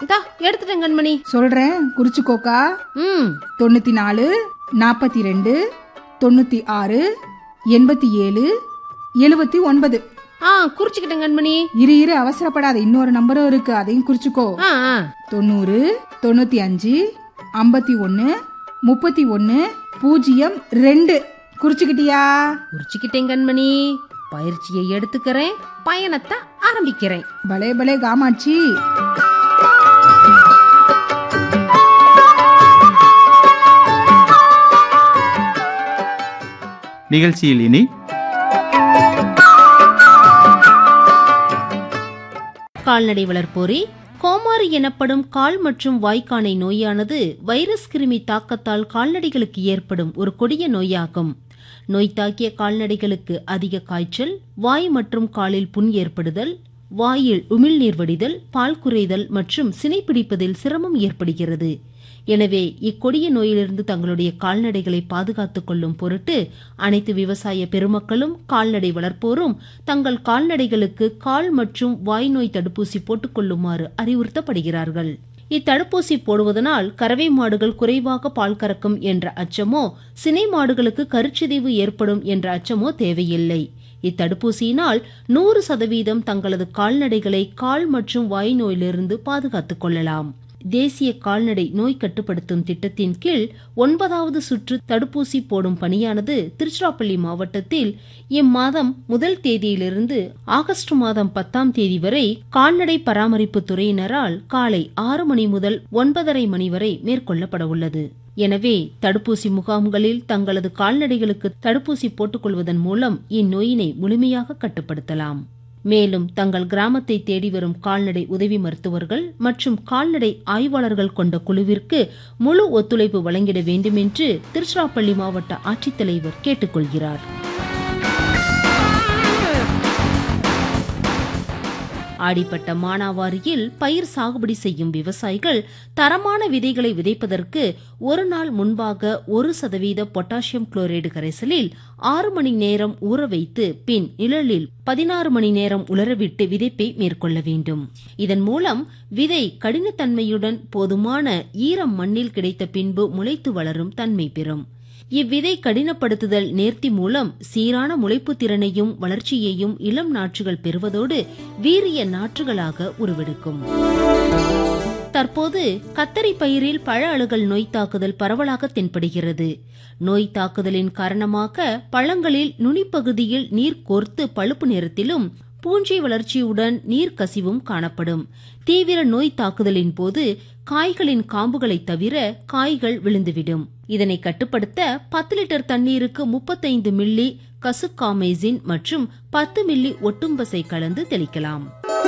தா எடுத்துட்டேன் கண்மணி சொல்றேன் குறிச்சுக்கோக்கா ம் தொண்ணூத்தி நாலு நாற்பத்தி ரெண்டு தொண்ணூத்தி ஆறு எண்பத்தி ஏழு எழுபத்தி ஒன்பது ஆ குறிச்சுக்கிட்டேன் கண்மணி இரு இரு அவசரப்படாத இன்னொரு நம்பரும் இருக்கு அதையும் குறிச்சுக்கோ ஆ ஆ தொண்ணூறு தொண்ணூத்தி அஞ்சு ஐம்பத்தி ஒன்னு முப்பத்தி ஒன்னு பூஜ்ஜியம் ரெண்டு குறிச்சுக்கிட்டியா குறிச்சுக்கிட்டேன் கண்மணி பயிற்சியை எடுத்துக்கிறேன் பயணத்தை ஆரம்பிக்கிறேன் பலே பலே காமாட்சி நிகழ்ச்சியில் இனி கால்நடை வளர்ப்போரே கோமாரி எனப்படும் கால் மற்றும் வாய்க்கானை நோயானது வைரஸ் கிருமி தாக்கத்தால் கால்நடைகளுக்கு ஏற்படும் ஒரு கொடிய நோயாகும் நோய் தாக்கிய கால்நடைகளுக்கு அதிக காய்ச்சல் வாய் மற்றும் காலில் புண் ஏற்படுதல் வாயில் உமிழ்நீர் வடிதல் பால் குறைதல் மற்றும் சினைப்பிடிப்பதில் சிரமம் ஏற்படுகிறது எனவே இக்கொடிய நோயிலிருந்து தங்களுடைய கால்நடைகளை பாதுகாத்துக் கொள்ளும் பொருட்டு அனைத்து விவசாய பெருமக்களும் கால்நடை வளர்ப்போரும் தங்கள் கால்நடைகளுக்கு கால் மற்றும் வாய் நோய் தடுப்பூசி போட்டுக் கொள்ளுமாறு அறிவுறுத்தப்படுகிறார்கள் இத்தடுப்பூசி போடுவதனால் கறவை மாடுகள் குறைவாக பால் கறக்கும் என்ற அச்சமோ சினை மாடுகளுக்கு கருச்சிதைவு ஏற்படும் என்ற அச்சமோ தேவையில்லை இத்தடுப்பூசியினால் நூறு சதவீதம் தங்களது கால்நடைகளை கால் மற்றும் வாய் நோயிலிருந்து பாதுகாத்துக் கொள்ளலாம் தேசிய கால்நடை நோய் கட்டுப்படுத்தும் திட்டத்தின் கீழ் ஒன்பதாவது சுற்று தடுப்பூசி போடும் பணியானது திருச்சிராப்பள்ளி மாவட்டத்தில் இம்மாதம் முதல் தேதியிலிருந்து ஆகஸ்ட் மாதம் பத்தாம் தேதி வரை கால்நடை பராமரிப்பு துறையினரால் காலை ஆறு மணி முதல் ஒன்பதரை மணி வரை மேற்கொள்ளப்பட உள்ளது எனவே தடுப்பூசி முகாம்களில் தங்களது கால்நடைகளுக்கு தடுப்பூசி போட்டுக்கொள்வதன் மூலம் இந்நோயினை முழுமையாக கட்டுப்படுத்தலாம் மேலும் தங்கள் கிராமத்தை தேடி வரும் கால்நடை உதவி மருத்துவர்கள் மற்றும் கால்நடை ஆய்வாளர்கள் கொண்ட குழுவிற்கு முழு ஒத்துழைப்பு வழங்கிட வேண்டும் என்று திருச்சிராப்பள்ளி மாவட்ட ஆட்சித்தலைவர் கேட்டுக்கொள்கிறார் ஆடிப்பட்ட மானாவாரியில் பயிர் சாகுபடி செய்யும் விவசாயிகள் தரமான விதைகளை விதைப்பதற்கு ஒரு நாள் முன்பாக ஒரு சதவீத பொட்டாசியம் குளோரைடு கரைசலில் ஆறு மணி நேரம் ஊற வைத்து பின் நிழலில் பதினாறு மணி நேரம் உலரவிட்டு விதைப்பை மேற்கொள்ள வேண்டும் இதன் மூலம் விதை கடினத்தன்மையுடன் போதுமான ஈரம் மண்ணில் கிடைத்த பின்பு முளைத்து வளரும் தன்மை பெறும் இவ்விதை கடினப்படுத்துதல் நேர்த்தி மூலம் சீரான முளைப்பு திறனையும் வளர்ச்சியையும் இளம் நாற்றுகள் பெறுவதோடு வீரிய நாற்றுகளாக உருவெடுக்கும் தற்போது கத்தரி பயிரில் பழ அழுகல் நோய் தாக்குதல் பரவலாக தென்படுகிறது நோய் தாக்குதலின் காரணமாக பழங்களில் நுனிப்பகுதியில் நீர் கோர்த்து பழுப்பு நிறத்திலும் பூஞ்சை வளர்ச்சியுடன் நீர் கசிவும் காணப்படும் தீவிர நோய் தாக்குதலின் போது காய்களின் காம்புகளை தவிர காய்கள் விழுந்துவிடும் இதனை கட்டுப்படுத்த பத்து லிட்டர் தண்ணீருக்கு முப்பத்தைந்து மில்லி கசுக்காமைசின் மற்றும் பத்து மில்லி ஒட்டும்பசை கலந்து தெளிக்கலாம்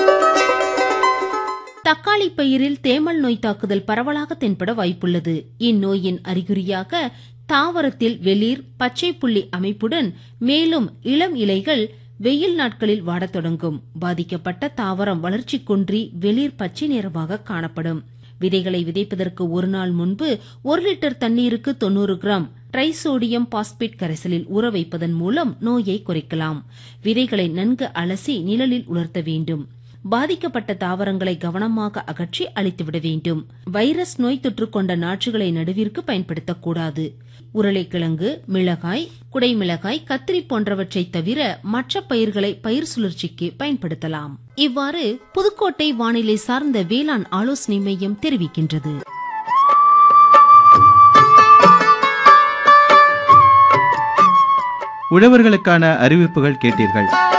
தக்காளி பயிரில் தேமல் நோய் தாக்குதல் பரவலாக தென்பட வாய்ப்புள்ளது இந்நோயின் அறிகுறியாக தாவரத்தில் வெளிர் பச்சை புள்ளி அமைப்புடன் மேலும் இளம் இலைகள் வெயில் நாட்களில் வாடத் தொடங்கும் பாதிக்கப்பட்ட தாவரம் வளர்ச்சி குன்றி வெளிர் பச்சை நிறமாக காணப்படும் விதைகளை விதைப்பதற்கு ஒரு நாள் முன்பு ஒரு லிட்டர் தண்ணீருக்கு தொண்ணூறு கிராம் ட்ரைசோடியம் பாஸ்பேட் கரைசலில் ஊற வைப்பதன் மூலம் நோயை குறைக்கலாம் விதைகளை நன்கு அலசி நிழலில் உலர்த்த வேண்டும் பாதிக்கப்பட்ட தாவரங்களை கவனமாக அகற்றி அழித்துவிட வேண்டும் வைரஸ் நோய் தொற்று கொண்ட நாற்றுகளை நடுவிற்கு பயன்படுத்தக்கூடாது உருளைக்கிழங்கு மிளகாய் குடைமிளகாய் கத்திரி போன்றவற்றை தவிர மற்ற பயிர்களை பயிர் சுழற்சிக்கு பயன்படுத்தலாம் இவ்வாறு புதுக்கோட்டை வானிலை சார்ந்த வேளாண் ஆலோசனை மையம் தெரிவிக்கின்றது உழவர்களுக்கான அறிவிப்புகள் கேட்டீர்கள்